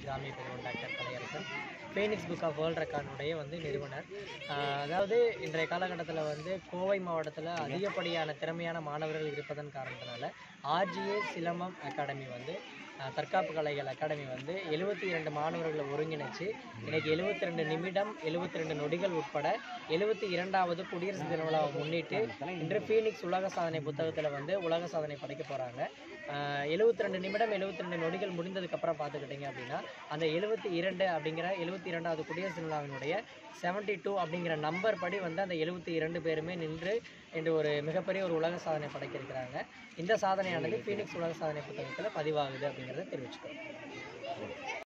கிராமிய பெருவன் doctor Kalaiyarasan Phoenix book of world ரெக்கார்டுடைய வந்து நிறுவனர் ஆஹ் அதாவது இன்றைய காலகட்டத்தில் வந்து கோவை மாவட்டத்தில் அதிகப்படியான திறமையான மாணவர்கள் இருப்பதன் காரணத்தினால ஆர்ஜிஏ சிலம்பம் அகாடமி வந்து ஆஹ் தற்காப்பு கலைகள் அகாடமி வந்து எழுபத்தி இரண்டு மாணவர்களை ஒருங்கிணைச்சு இன்னைக்கு எழுபத்தி ரெண்டு நிமிடம் எழுபத்தி ரெண்டு நொடிகள் உட்பட எழுபத்தி இரண்டாவது குடியரசு தின விழாவை முன்னிட்டு இன்று ஃபீனிக்ஸ் உலக சாதனை புத்தகத்தில் வந்து உலக சாதனை படைக்க போகிறாங்க எழுபத்தி ரெண்டு நிமிடம் எழுபத்தி ரெண்டு நொடிகள் முடிந்ததுக்கப்புறம் பார்த்துக்கிட்டிங்க அப்படின்னா அந்த எழுபத்தி இரண்டு அப்படிங்கிற எழுபத்தி இரண்டாவது குடியரசு தின விழாவினுடைய செவன்ட்டி டூ அப்படிங்கிற நம்பர் படி வந்து அந்த எழுபத்தி இரண்டு பேருமே நின்று இன்று ஒரு மிகப்பெரிய ஒரு உலக சாதனை படைக்க இருக்கிறாங்க இந்த சாதனையானது ஃபீனிக்ஸ் உலக சாதனை புத்தகத்தில் பதிவாகுது அப்படிங்கிறத தெரிவிச்சுக்கிறோம்